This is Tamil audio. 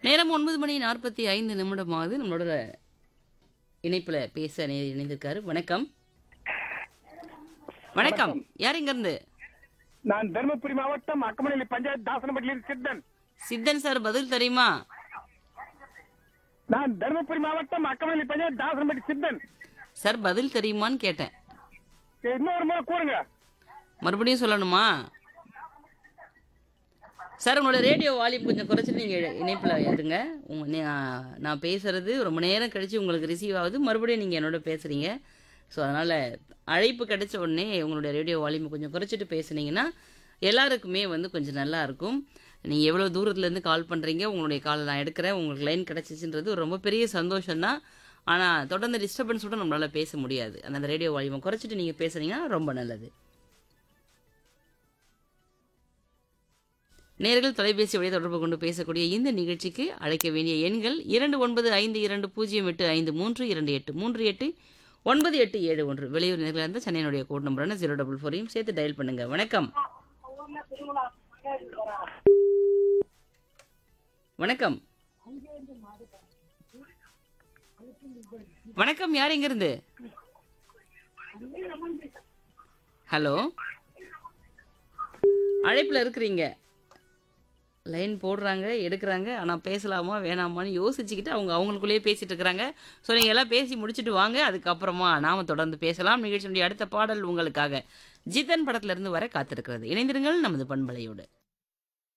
நேரம் ஒன்பது மணி நாற்பத்தி ஐந்து நிமிடமாகுது நம்மளோட இணைப்புல பேச இணை- இணைந்திருக்காரு வணக்கம் வணக்கம் யார் இங்க இருந்து நான் தருமபுரி மாவட்டம் அக்கமநல்லி பஞ்சாயத்து தாசனப்பட்டியில் சித்தன் சித்தன் சார் பதில் தெரியுமா நான் தருமபுரி மாவட்டம் அக்கமநல்லி பஞ்சாயத்து தாசனப்பட்டி சித்தன் சார் பதில் தெரியுமான்னு கேட்டேன் இன்னொரு முறை கூறுங்க மறுபடியும் சொல்லணுமா சார் உங்களோட ரேடியோ வால்யூம் கொஞ்சம் குறைச்சிட்டு நீங்கள் இணைப்பில் இருங்க உங்க நான் நான் பேசுறது ரொம்ப நேரம் கழிச்சு உங்களுக்கு ரிசீவ் ஆகுது மறுபடியும் நீங்கள் என்னோட பேசுகிறீங்க ஸோ அதனால் அழைப்பு கிடைச்ச உடனே உங்களுடைய ரேடியோ வால்யூம் கொஞ்சம் குறைச்சிட்டு பேசுனீங்கன்னா எல்லாருக்குமே வந்து கொஞ்சம் நல்லா இருக்கும் நீங்கள் எவ்வளோ தூரத்துலேருந்து கால் பண்ணுறீங்க உங்களுடைய காலை நான் எடுக்கிறேன் உங்களுக்கு லைன் கிடச்சிச்சுன்றது ரொம்ப பெரிய சந்தோஷம்தான் ஆனால் தொடர்ந்து டிஸ்டர்பன்ஸோட நம்மளால் பேச முடியாது அந்த ரேடியோ வால்யூமை குறைச்சிட்டு நீங்கள் பேசுனீங்கன்னா ரொம்ப நல்லது நேர்கள் தொலைபேசி வழியாக தொடர்பு கொண்டு பேசக்கூடிய இந்த நிகழ்ச்சிக்கு அழைக்க வேண்டிய எண்கள் இரண்டு ஒன்பது ஐந்து இரண்டு பூஜ்ஜியம் எட்டு ஐந்து மூன்று இரண்டு எட்டு மூன்று எட்டு ஒன்பது எட்டு ஏழு ஒன்று வெளியூர் நேர்களாக இருந்தால் சென்னையினுடைய கோட் நம்பரான ஜீரோ டபுள் ஃபோரையும் சேர்த்து டயல் பண்ணுங்க வணக்கம் வணக்கம் வணக்கம் யார் எங்கிருந்து ஹலோ அழைப்பில் இருக்கிறீங்க லைன் போடுறாங்க எடுக்கிறாங்க ஆனால் பேசலாமா வேணாமான்னு யோசிச்சுக்கிட்டு அவங்க அவங்களுக்குள்ளேயே பேசிட்டு இருக்கிறாங்க ஸோ நீங்கள் எல்லாம் பேசி முடிச்சுட்டு வாங்க அதுக்கப்புறமா நாம் தொடர்ந்து பேசலாம் நிகழ்ச்சியினுடைய அடுத்த பாடல் உங்களுக்காக ஜிதன் படத்துல இருந்து வர காத்திருக்கிறது இணைந்திருங்கள் நமது பண்பலையோடு